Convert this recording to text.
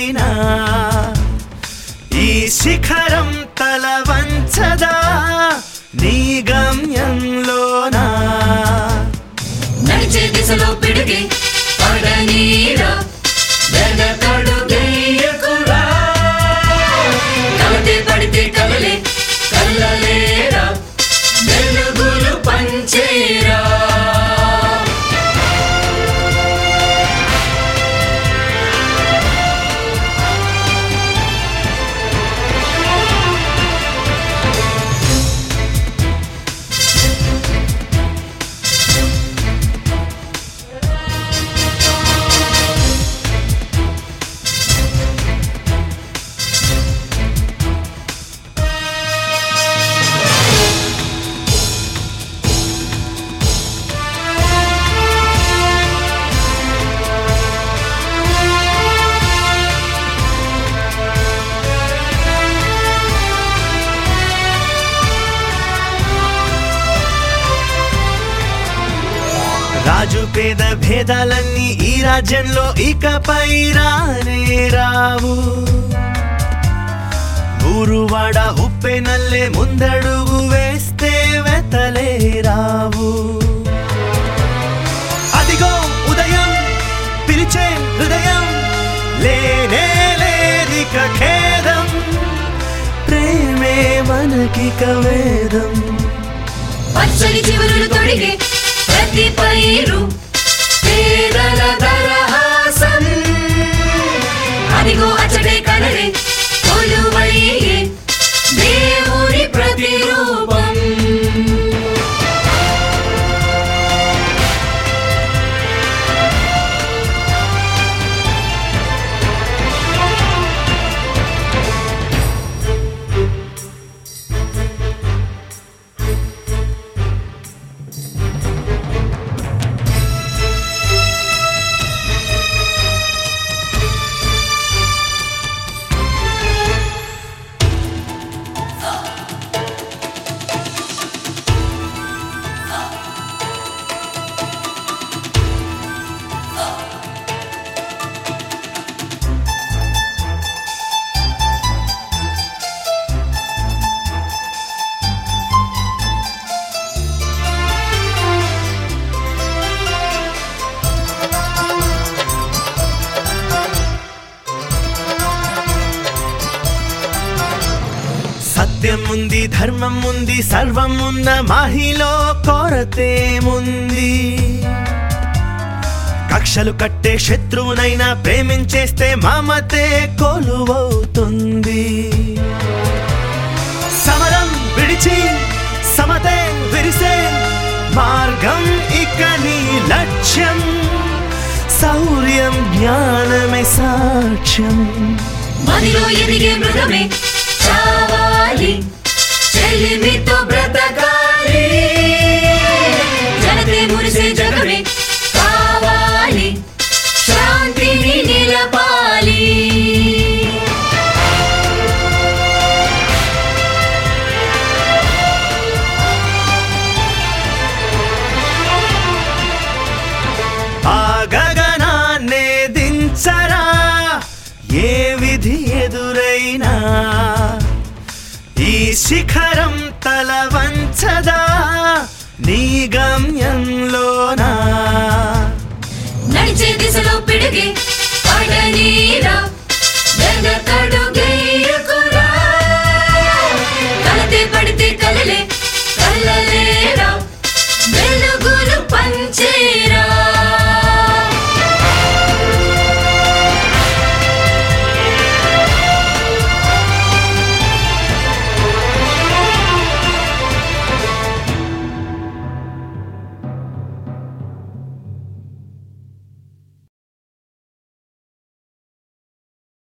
ఎదురైనా ఈ శిఖరం తల వంచదా నీ గమ్యంలోనా నడిచే దిశలో పిడిగి పడనీరా వెనకడు గెయ్యకురా కలతే పడితే కలలే కల్లలేరా వెలుగులు పంచేరా రాజు పేద భేదాలన్నీ ఈ రాజ్యంలో ఇకపై రానే రావు ఊరువాడ ఉప్పె నల్లే ముందడుగు వేస్తే వెతలే రావు అదిగో ఉదయం పిలిచే హృదయం లేనే లేదిక ఖేదం ప్రేమే మనకిక వేదం పచ్చని చివరులు తొడిగే ప్రతి పైరు పేదల దరహాసం అదిగో అచ్చడే కలరే కొలువయ్యే దేవుని ప్రతిరూపం సత్యం ఉంది ధర్మం ఉంది సర్వం ఉన్న మాహిలో కొరతేముంది కక్షలు కట్టే శత్రువునైనా ప్రేమించేస్తే మమతే కొలువవుతుంది సమరం విడిచి సమతే విరిసే మార్గం ఇక నీ లక్ష్యం శౌర్యం జ్ఞానమే సాక్ష్యం మదిలో ఎదిగే మృగమే చావాలి చెలిమితో బ్రతకాలి జనతే మురిసే జగమే కావాలి శాంతిని నిలపాలి ఆ గగనాన్నే దించరా ఏ విధి ఎదురైనా ఈ శిఖరం తల వంచదా నీ గమ్యంలోనా నడిచే దిశలో పిడిగి పడనీరా